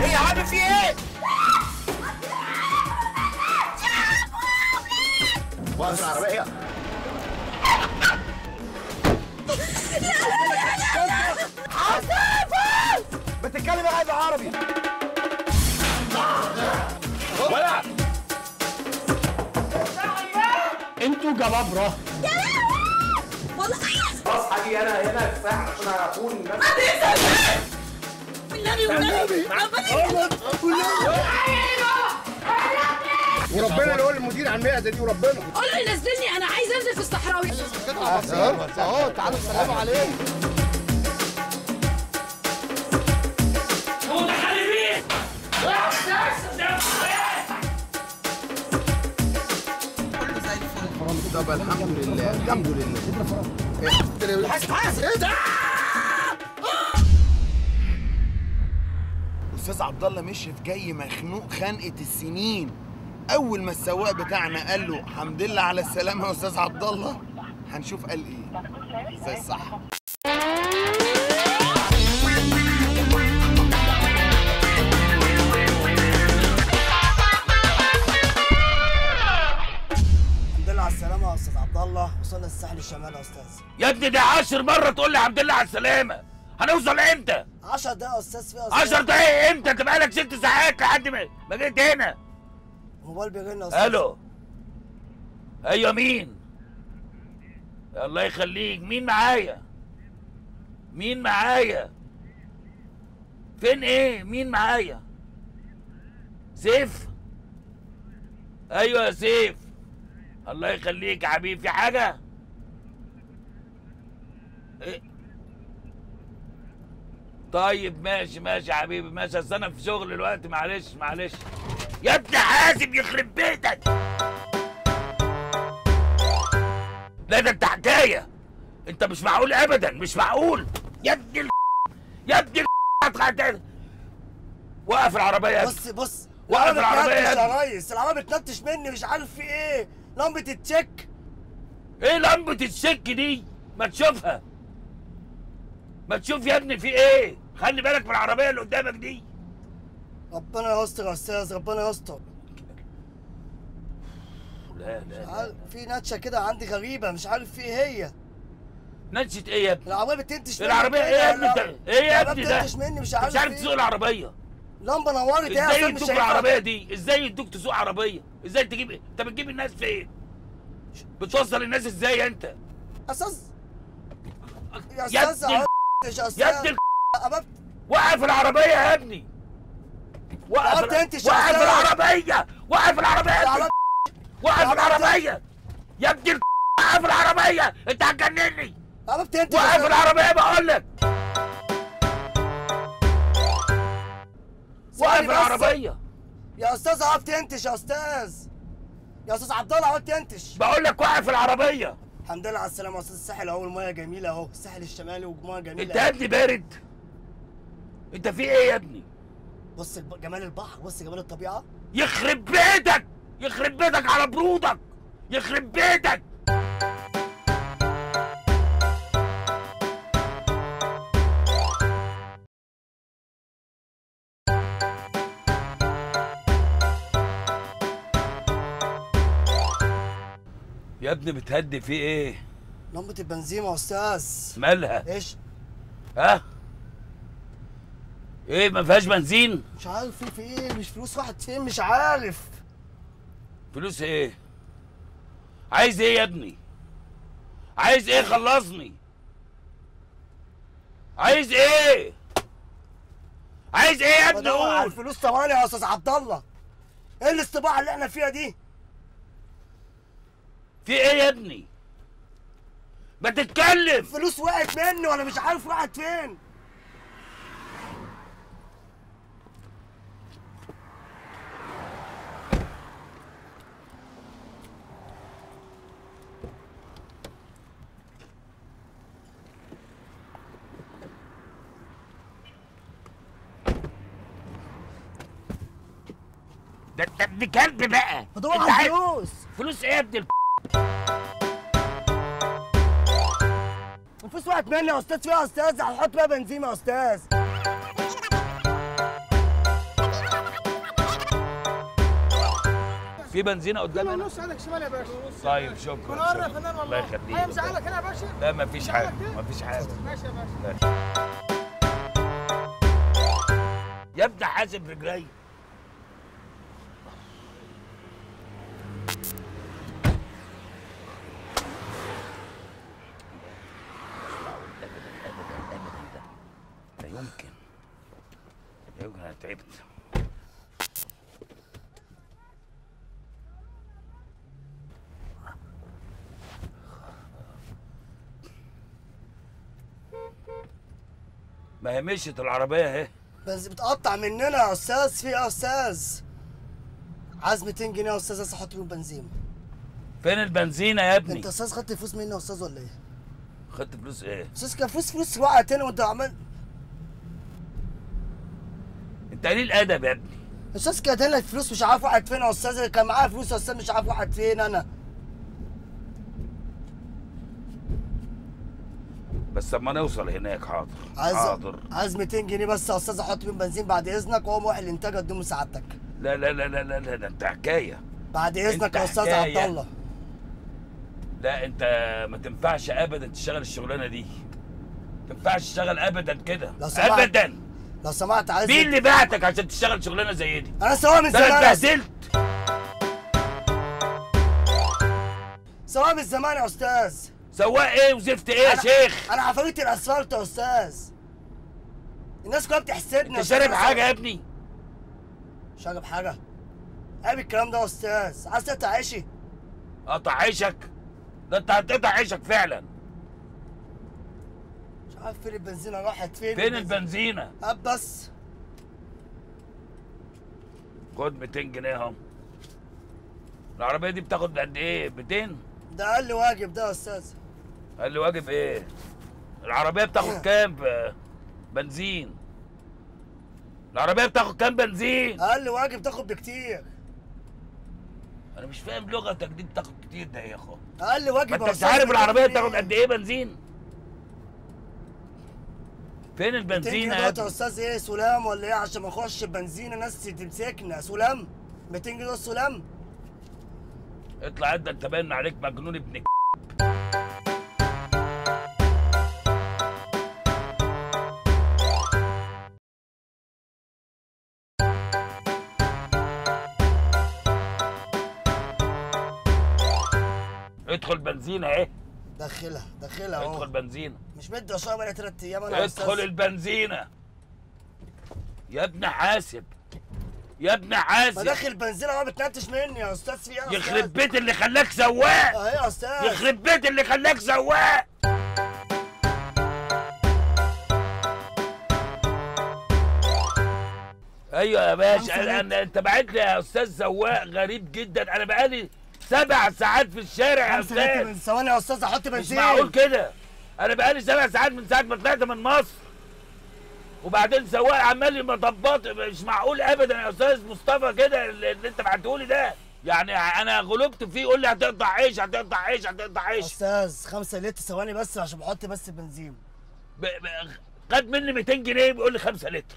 ايه يا عم في ايه؟ واقف العربيه بتتكلم قاعد عربي ولا انتوا جبابره والله خلاص حاجي انا هنا كفاح عشان اكون الناس والنبي والنبي وربنا يقول المدير على المئة دي وربنا قول له ينزلني انا عايز انزل في الصحراوي اهو تعالوا سلموا عليه متحاربين طب الحمد لله الحمد لله حاسب حاسب ايه ده استاذ عبد الله مشرف جاي مخنوق خنقه السنين اول ما السواق بتاعنا قال له الحمد لله على السلامه يا استاذ عبد الله هنشوف قال ايه زي الصح الحمد لله على السلامة يا أستاذ عبد الله وصلنا الساحل الشمالي يا أستاذ يا ابني ده عشر مرة تقول لي الحمد لله على السلامة هنوصل امتى؟ 10 دقايق يا أستاذ فيها يا أستاذ. عشر دقايق امتى؟ انت بقالك ست ساعات لحد ما ما جيت هنا الموبايل بيرن يا أستاذ الو ايوه مين؟ الله يخليك مين معايا؟ مين معايا؟ فين ايه؟ مين معايا؟ سيف؟ ايوه يا سيف الله يخليك يا حبيبي في حاجة؟ إيه؟ طيب ماشي ماشي يا حبيبي ماشي اصل انا في شغل دلوقتي معلش معلش يا ابني حازم يخرب بيتك لا ده انت حكايه انت مش معقول ابدا مش معقول يا ابني ال... يا ابني ال... هتخ- وقف العربيه يا ابني بص بص وقف العربية العربية بتنتش يا يا ريس العربية بتنتش مني مش عارف في إيه لمبة التشيك ايه لمبه الشك دي ما تشوفها ما تشوف يا ابني في ايه خلي بالك من العربيه اللي قدامك دي ربنا يستر يا أستاذ ربنا يستر لا لا عارف- في نتشة كده عندي غريبة مش عارف في إيه هي نتشت ايه يا ابني العربية بتنتش مني العربيه كده، ايه يا ابني لا- ده ايه يا العربية ابني ده بتنتش مني مش انت عارف مش عارف في تسوق إيه. العربيه لمبة نورت إيه يا ازاي أستاذ مش يدوك شايفها العربيه دي ازاي يدوك تسوق عربيه ازاي تجيب انت بتجيب الناس فين بتوصل الناس ازاي انت أستاذ يا يا أستاذ ابني ال- عرفتش يا أستاذ يا ابني ال- أبقى وقف العربيه يا ابني وقف وقفت انت يا وقف أستاذ. العربيه وقف العربيه يا ابني. العربية- وقف العربية. العربيه يا ابني ال- وقف العربيه انت هتجنني عرفت انت وقف العربيه بقول لك وقف ثواني بس. العربيه يا استاذ عرفت انتش يا استاذ يا استاذ عبد الله عرفت انتش بقول لك وقف العربيه الحمد لله على السلامه يا استاذ الساحل اهو المايه جميله اهو الساحل الشمالي ومايه انت جميله يا ابني بارد انت في ايه يا ابني بص الب- جمال البحر بص جمال الطبيعه يخرب بيتك يخرب بيتك على برودك يخرب بيتك يا ابني بتهدي في ايه لمبه البنزين يا استاذ مالها ايش ها ايه ما فيهاش بنزين مش عارف في في ايه مش فلوس راحت فين مش عارف فلوس ايه عايز ايه يا ابني عايز ايه خلصني عايز ايه عايز ايه يا ابني بدور على قول الفلوس ثواني يا استاذ عبد الله ايه الاستباحه اللي احنا فيها دي في ايه يا ابني ما تتكلم فلوس وقعت مني وانا مش عارف راحت فين ده انت ابن كلب بقى بدور انت على عايز- الفلوس فلوس ايه يا ابن ال- الفلوس وقعت مني يا استاذ فيها يا استاذ هنحط بقى بنزين يا استاذ في بنزينه قدامنا ونص عندك شمال يا باشا طيب شكرا كن قرب شكراً. فنان الله والله يخليك هي مزعلك هنا يا باشا لا مفيش مزعلك حاجه ده؟ مفيش حاجه ماشي يا باشا يا ابني حاسب رجلي لا يمكن لا يمكن انا تعبت ما هي مشيت العربيه اهي بس بتقطع مننا يا استاذ في إيه يا استاذ عايز 200 جنيه يا استاذ بس احط بيهم بنزين فين البنزينه يا ابني انت استاذ خدت فلوس مني يا استاذ ولا ايه؟ خدت فلوس ايه استاذ كان فلوس فلوس وقعت تاني وانت عمال انت قليل ادب يا ابني استاذ كانت لك فلوس مش عارف واحد فين يا استاذ كان معايا فلوس يا استاذ مش عارف واحد فين انا بس اما نوصل هناك حاضر عايز حاضر عايز 200 جنيه بس يا استاذ احط بيهم بنزين بعد اذنك واقوم رايح الانتاج اديهم سعادتك لا لا لا لا لا, لا ده انت حكايه بعد اذنك انت يا استاذ حكاية. عبد الله لا انت ما تنفعش ابدا تشتغل الشغلانه دي ما تنفعش تشتغل ابدا كده لو سمحت. ابدا لو سمحت عايز مين اللي بعتك عشان تشتغل شغلانه زي دي انا سواق من ده انا زمان يا أستاذ. اتبهدلت سواق من زمان يا استاذ سواق ايه وزفت ايه يا أنا- شيخ انا عفاريت الاسفلت يا استاذ الناس كلها بتحسدني يا انت أستاذ. شارب حاجه يا ابني شارب حاجه عيب الكلام ده يا استاذ عايز تقطع عيشي قطع عيشك ده انت هتقطع عيشك فعلا مش عارف فين البنزينه راحت فين فين البنزينه هات بس خد 200 جنيه اهو العربيه دي بتاخد قد ايه 200 ده اقل واجب ده يا استاذ قال لي واجب ايه العربيه بتاخد كام ب- بنزين العربيه بتاخد كام بنزين اقل واجب تاخد بكتير انا مش فاهم لغتك دي بتاخد كتير ده يا اخو اقل واجب ما انت يا مش أستاذ عارف 200 العربيه جنيه. بتاخد قد ايه بنزين فين 200 البنزين جنيه يا دلوقتي يا ابني؟ استاذ ايه سلام ولا ايه عشان ما نخش بنزينه ناس تمسكنا سلام 200 جنيه ده سلام اطلع انت انت باين عليك مجنون ابن ك- ادخل بنزينه اهي دخلها دخلها ادخل اهو بنزينه مش مدي اشرب بقالي ثلاث ايام انا يا ادخل استاذ البنزينه يا ابن حاسب يا ابن ما حاسب داخل بنزينه هو بتنتش مني يا استاذ في ايه يا يخرب أستاذ؟ بيت اللي خلاك سواق اهي يا استاذ يخرب بيت اللي خلاك سواق ايوه يا باشا خمسة أنا أنا انت بعت لي يا استاذ سواق غريب جدا انا بقالي سبع ساعات في الشارع يا خمسة لتر من استاذ ثواني يا استاذ احط مش بنزين معقول كده انا بقالي سبع ساعات من ساعه ما طلعت من مصر وبعدين سواق عمال مطبط مش معقول ابدا يا استاذ مصطفى كده اللي اللي انت بعتهولي ده يعني انا غلبت فيه يقول لي هتقطع عيش هتقطع عيش هتقطع يا عيش استاذ خمسة لتر ثواني بس عشان بحط بس بنزين ب... ب... خد مني 200 جنيه بيقول لي 5 لتر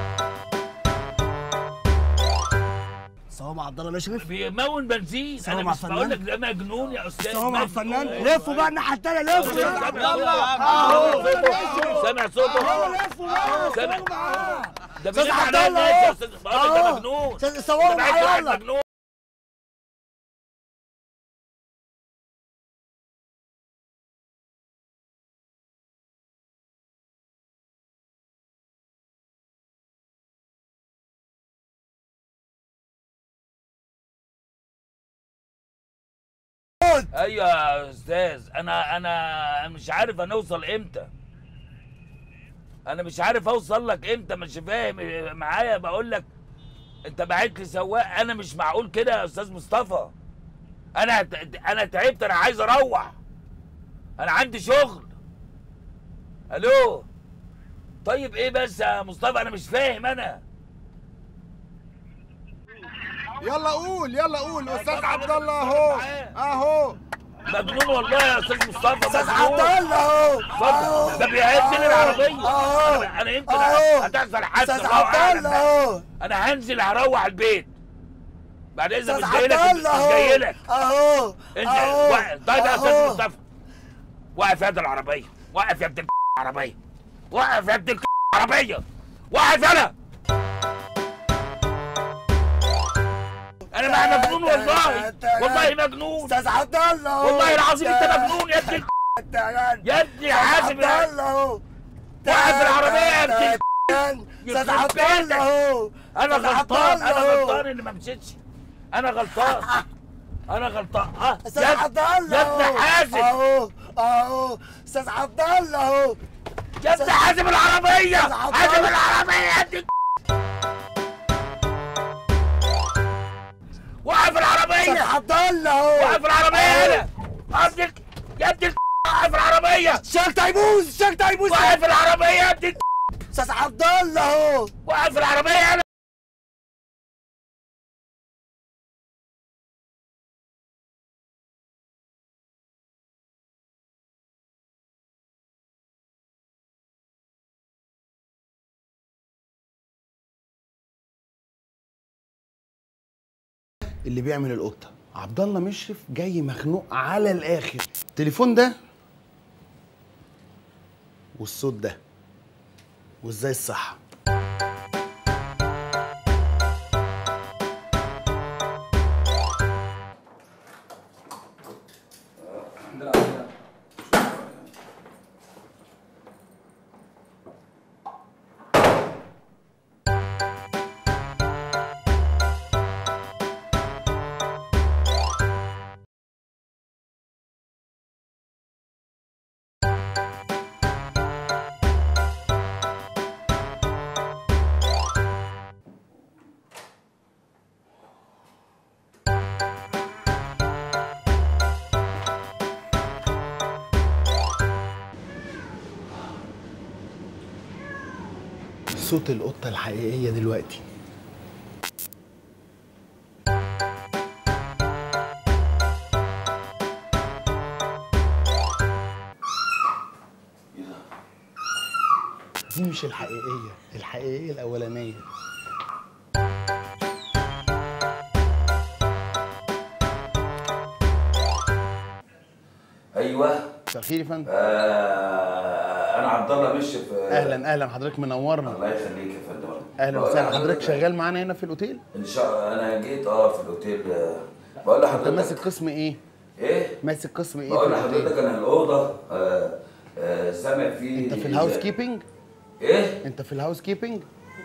سوا مع عبد الله مشرف بيمون بنزين سوا انا مع مش الفنان. بقول لك ده مجنون يا استاذ سوا مع مجنون. الفنان لفوا بقى الناحية التانية لفوا سامع صوته سامع ده أستاذ بيغيب عبد عليا الله الناس يا أهو. استاذ بقول لك ده أهو. مجنون أستاذ ده صوروا بعت معايا واحد يلا مجنون ايوه يا استاذ انا انا مش عارف هنوصل امتى انا مش عارف اوصل لك امتى مش فاهم معايا بقول لك انت بعت لي سواق انا مش معقول كده يا استاذ مصطفى انا انا تعبت انا عايز اروح انا عندي شغل الو طيب ايه بس يا مصطفى انا مش فاهم انا يلا قول يلا قول استاذ عبد الله اهو اهو مجنون والله يا استاذ مصطفى استاذ مجنون. عبد الله اهو اتفضل ده بيهز لي العربيه أهو. انا أنا يمكن أهو. هتحصل حادثه استاذ الله عبد أعلم الله بقى. اهو انا هنزل هروح البيت بعد اذا مش استاذ جاي لك عبد مش الله جاي لك اهو انت اهو واقف. طيب يا استاذ أهو. مصطفى وقف يا ابن العربيه وقف يا ابن العربيه وقف يا ابن العربيه وقف يلا انا ما مجنون والله والله مجنون استاذ عبد الله والله العظيم انت مجنون يا ابن انت يا يا ابني حاسب يا عبد الله وقف العربيه يا ابن استاذ عبد الله انا أستاذ عبد غلطان انا الله. غلطان اللي ما مشيتش انا غلطان انا غلطان اه استاذ يا عبد الله يا ابن حازم اهو اهو استاذ عبد الله اهو يا ابن حازم العربيه أستاذ عبد حازم الله. العربيه يا ابن وقف استاذ العربيه عبد الله اهو وقف العربيه هنا ابنك يا ابن وقف العربيه شيخ تيموز شيخ تيموز وقف العربيه يا ابن استاذ عبد الله اهو وقف العربيه هنا اللي بيعمل القطه عبد الله مشرف جاي مخنوق على الاخر التليفون ده والصوت ده وازاي الصحه صوت القطه الحقيقيه دلوقتي دي مش الحقيقيه الحقيقيه الاولانيه ايوه مساء الخير يا فندم آه انا عبد الله مشرف آه، اهلا اهلا حضرتك منورنا الله يخليك يا فندم اهلا بقول وسهلا لحضرتك- حضرتك شغال معانا هنا في الاوتيل ان شاء الله انا جيت اه في الاوتيل آه، بقول انت لحضرتك ماسك قسم ايه ايه ماسك قسم ايه بقول في الاوتيل لحضرتك انا الاوضه آه آه سامع فيه انت في الهاوس كيبنج ايه انت في الهاوس كيبنج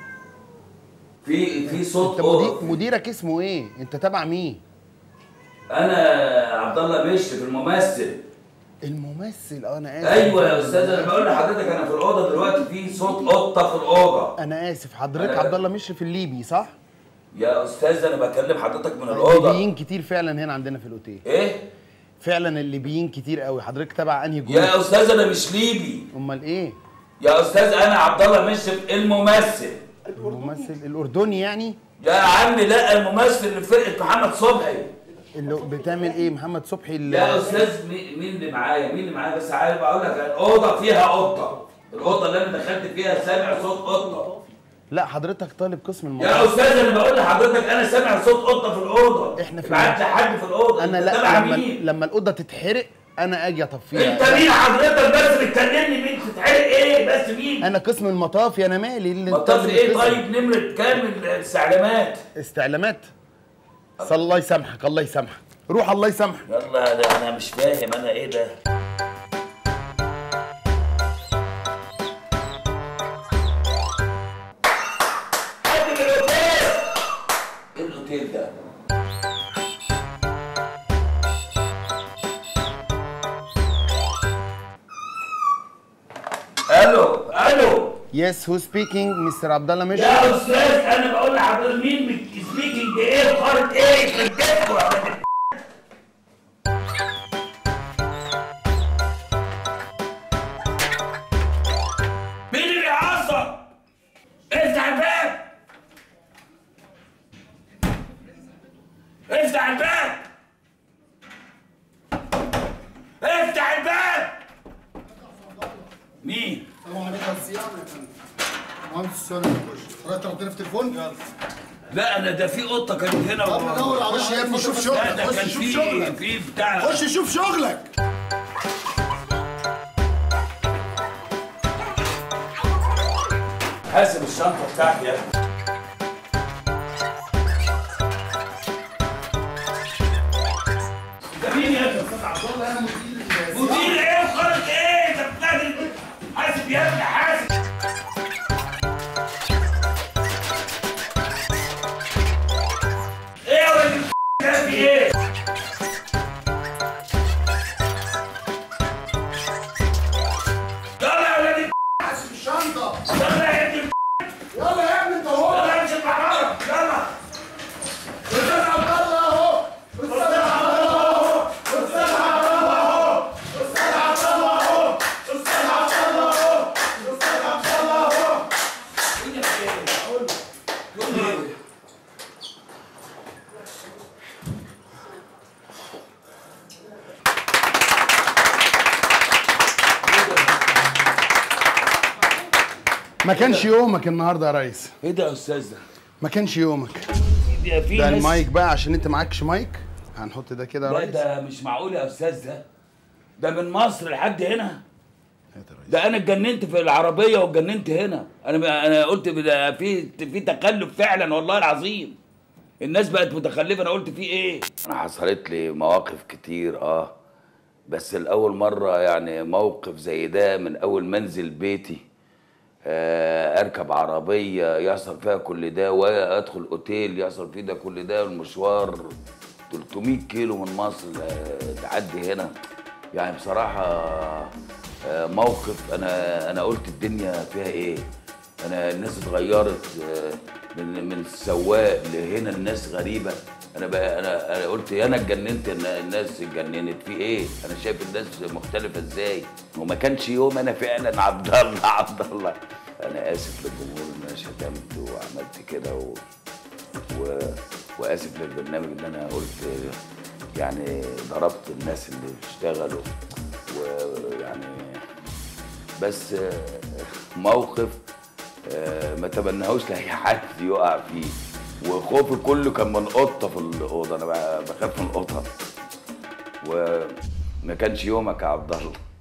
في في صوت انت مدير أوضة. مديرك اسمه ايه انت تبع مين انا عبد الله مشرف الممثل الممثل اه انا اسف ايوه يا استاذ انا بقول لحضرتك انا في الاوضه دلوقتي في صوت قطه في الاوضه انا اسف حضرتك أنا- عبد الله مشرف الليبي صح يا استاذ انا بكلم حضرتك من الاوضه الليبيين كتير فعلا هنا عندنا في الاوتيل ايه فعلا الليبيين كتير قوي حضرتك تبع انهي جروب يا استاذ انا مش ليبي امال ايه يا استاذ انا عبد الله مشرف الممثل الممثل الاردني يعني يا عم لا الممثل اللي في فرقه محمد صبحي اللي بتعمل ايه محمد صبحي اللي يا استاذ مي- مين اللي معايا مين اللي معايا بس عارف اقول لك الاوضه فيها قطه الاوضه اللي انا دخلت فيها سامع صوت قطه لا حضرتك طالب قسم يا الموضوع استاذ انا بقول لحضرتك انا سامع صوت قطه في الاوضه إحنا في بعت لي حد في الاوضه انا أنت لا تبع لما مين لما الاوضه تتحرق انا اجي انت اطفيها مين حضرتك بس بتكلمني مين تتحرق ايه بس مين انا قسم المطافي انا مالي اللي انت مطاف اللي ايه بتقسم. طيب نمره كام الاستعلامات استعلامات صلى الله يسامحك الله يسامحك روح الله يسامحك يلا ده انا مش فاهم انا ايه ده حد من الاوتيل ايه الاوتيل ده الو الو يس هو سبيكينج مستر عبد الله مشرف يا استاذ انا بقول لحضرتك مين سبيكينج ايه وخارج ايه يخرب بيتكم يا ولاد مين اللي بيعصب؟ افتح الباب افتح الباب افتح الباب مين؟ السلام عليكم الصيام يا فندم مهندس السؤال يخش حضرتك تاخدني في تليفون يلا لا انا ده في قطه كانت هنا طب ندور عليها. خش يا ابني شوف لا شغلك ده خش كان شوف في شغلك في بتاع خش شوف شغلك حاسب الشنطه بتاعتي يا ابني ده مين يا ابني؟ مدير ايه وخرج ايه؟ انت بتعمل حاسب يا ابني حاسب ايه يا ولد ده في ايه؟ يلا يا ولد حاسب الشنطه يلا يا ابني يلا يا ابني انت اهو يلا امشي المحرم يلا استاذ عبد الله اهو استاذ عبد الله اهو استاذ عبد الله اهو استاذ عبد الله اهو استاذ عبد الله اهو استاذ عبد الله اهو ما كانش يومك النهارده يا ريس ايه ده يا استاذ ده؟ ما كانش يومك ده في ده ناس- المايك بقى عشان انت معكش مايك هنحط ده كده يا لا ريس ده مش معقول يا استاذ ده ده من مصر لحد هنا هات يا ريس. ده انا اتجننت في العربيه واتجننت هنا انا انا قلت ده في في تخلف فعلا والله العظيم الناس بقت متخلفه انا قلت في ايه انا حصلت لي مواقف كتير اه بس الاول مره يعني موقف زي ده من اول منزل بيتي آه، اركب عربيه يحصل فيها كل ده وادخل اوتيل يحصل فيه ده كل ده المشوار 300 كيلو من مصر ل- تعدي هنا يعني بصراحه آه، موقف انا انا قلت الدنيا فيها ايه انا الناس اتغيرت آه، من من السواق لهنا الناس غريبه انا بقى انا انا قلت انا اتجننت إن الناس اتجننت في ايه انا شايف الناس مختلفه ازاي وما كانش يوم انا فعلا عبد الله عبد الله انا اسف للجمهور ان انا شتمت وعملت كده و... و... واسف للبرنامج ان انا قلت يعني ضربت الناس اللي بيشتغلوا ويعني بس آه، موقف آه، ما تمنهوش لاي حد يقع فيه وخوفي كله كان من قطه في الاوضه انا بخاف من القطط وما كانش يومك يا عبد الله